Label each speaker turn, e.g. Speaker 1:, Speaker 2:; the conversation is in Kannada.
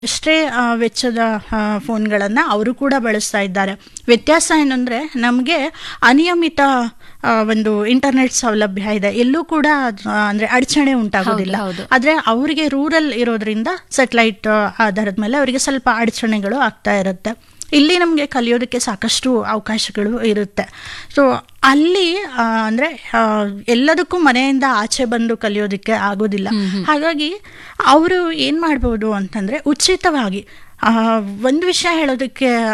Speaker 1: ಅಷ್ಟೇ ಆ, ವೆಚ್ಚದ ಫೋನ್ಗಳನ್ನು ಅವರು ಕೂಡ ಬಳಸ್ತಾ ಇದ್ದಾರೆ ವ್ಯತ್ಯಾಸ ಏನಂದರೆ ನಮಗೆ ಅನಿಯಮಿತ ಆ, ಒಂದು ಇಂಟರ್ನೆಟ್ ಸೌಲಭ್ಯ ಇದೆ ಎಲ್ಲೂ ಕೂಡ ಆ, ಅಂದ್ರೆ ಅಡಚಣೆ ಉಂಟಾಗೋದಿಲ್ಲ
Speaker 2: ಹೌದು, ಹೌದು.
Speaker 1: ಆದರೆ ಅವರಿಗೆ ರೂರಲ್ ಇರೋದ್ರಿಂದ ಸೆಟಲೈಟ್ ಆಧಾರದ ಮೇಲೆ ಅವರಿಗೆ ಸ್ವಲ್ಪ ಅಡಚಣೆಗಳು ಆಗ್ತಾ ಇರುತ್ತೆ ಇಲ್ಲಿ ನಮಗೆ ಕಲಿಯೋದಕ್ಕೆ ಸಾಕಷ್ಟು ಅವಕಾಶಗಳು ಇರುತ್ತೆ ಸೊ ಅಲ್ಲಿ ಆ, ಅಂದ್ರೆ ಆ, ಎಲ್ಲದಕ್ಕೂ ಮನೆಯಿಂದ ಆಚೆ ಬಂದು ಕಲಿಯೋದಕ್ಕೆ ಆಗೋದಿಲ್ಲ ಹಾಗಾಗಿ ಅವರು ಏನ್ ಮಾಡ್ಬೋದು ಅಂತಂದ್ರೆ ಉಚಿತವಾಗಿ ಆ, ಒಂದು ವಿಷಯ ಹೇಳೋದಕ್ಕೆ